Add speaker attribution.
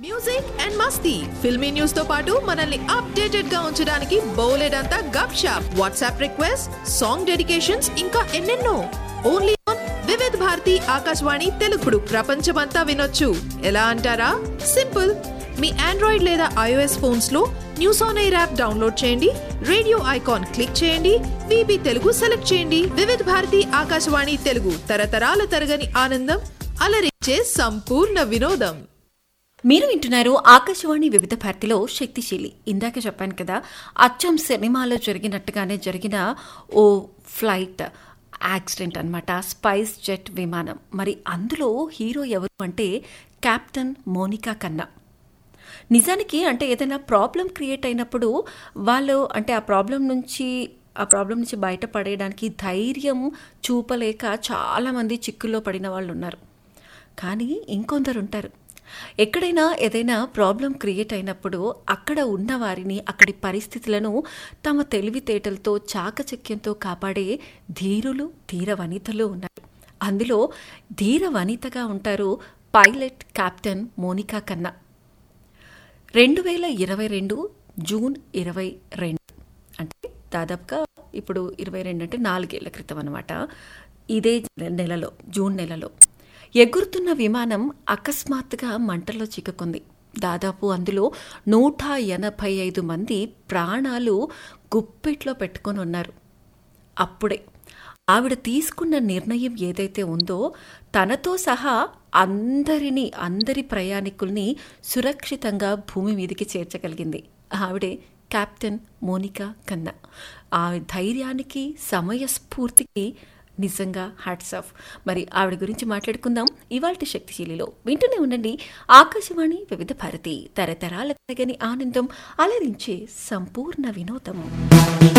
Speaker 1: music and మస్తీ filmy news తో పాటు మనల్ని అప్డేటెడ్ గా ఉంచడానికి బోలెడంతా గప్ షాప్ వాట్సాప్ రిక్వెస్ట్ సాంగ్ డెడికేషన్స్ ఇంకా ఎన్నెన్నో ఓన్లీ ఆన్ వివిధ్ భారతి ఆకాశవాణి తెలుగుడు ప్రపంచమంతా వినొచ్చు ఎలా అంటారా సింపుల్ మీ ఆండ్రాయిడ్ లేదా ఐఓఎస్ ఫోన్స్ లో news on air app download చేయండి రేడియో ఐకాన్ క్లిక్ చేయండి విబి తెలుగు సెలెక్ట్ చేయండి వివిధ్ భారతి ఆకాశవాణి తెలుగు తరతరాల తరగని ఆనందం అలరించే సంపూర్ణ వినోదం
Speaker 2: మీరు వింటున్నారు ఆకాశవాణి వివిధ భారతిలో శక్తిశీలి ఇందాక చెప్పాను కదా అచ్చం సినిమాలో జరిగినట్టుగానే జరిగిన ఓ ఫ్లైట్ యాక్సిడెంట్ అన్నమాట స్పైస్ జెట్ విమానం మరి అందులో హీరో ఎవరు అంటే కెప్టెన్ మోనికా కన్నా నిజానికి అంటే ఏదైనా ప్రాబ్లం క్రియేట్ అయినప్పుడు వాళ్ళు అంటే ఆ ప్రాబ్లం నుంచి ఆ ప్రాబ్లం నుంచి బయటపడేయడానికి ధైర్యం చూపలేక చాలామంది చిక్కుల్లో పడిన వాళ్ళు ఉన్నారు కానీ ఇంకొందరు ఉంటారు ఎక్కడైనా ఏదైనా ప్రాబ్లం క్రియేట్ అయినప్పుడు అక్కడ ఉన్న వారిని అక్కడి పరిస్థితులను తమ తెలివితేటలతో చాకచక్యంతో కాపాడే ధీరులు ధీర వనితలు ఉన్నారు అందులో ధీర వనితగా ఉంటారు పైలట్ కెప్టెన్ మోనికా కన్నా రెండు వేల ఇరవై రెండు జూన్ ఇరవై రెండు అంటే దాదాపుగా ఇప్పుడు ఇరవై రెండు అంటే నాలుగేళ్ల క్రితం అనమాట ఇదే నెలలో జూన్ నెలలో ఎగురుతున్న విమానం అకస్మాత్తుగా మంటల్లో చిక్కుకుంది దాదాపు అందులో నూట ఎనభై ఐదు మంది ప్రాణాలు గుప్పెట్లో పెట్టుకొని ఉన్నారు అప్పుడే ఆవిడ తీసుకున్న నిర్ణయం ఏదైతే ఉందో తనతో సహా అందరినీ అందరి ప్రయాణికుల్ని సురక్షితంగా భూమి మీదకి చేర్చగలిగింది ఆవిడే కెప్టెన్ మోనికా కన్నా ఆ ధైర్యానికి సమయస్ఫూర్తికి నిజంగా హ్యాట్స్ ఆఫ్ మరి ఆవిడ గురించి మాట్లాడుకుందాం ఇవాళ శక్తిశీలిలో వింటూనే ఉండండి ఆకాశవాణి వివిధ భారతి తరతరాల తరగని ఆనందం అలరించే సంపూర్ణ వినోదం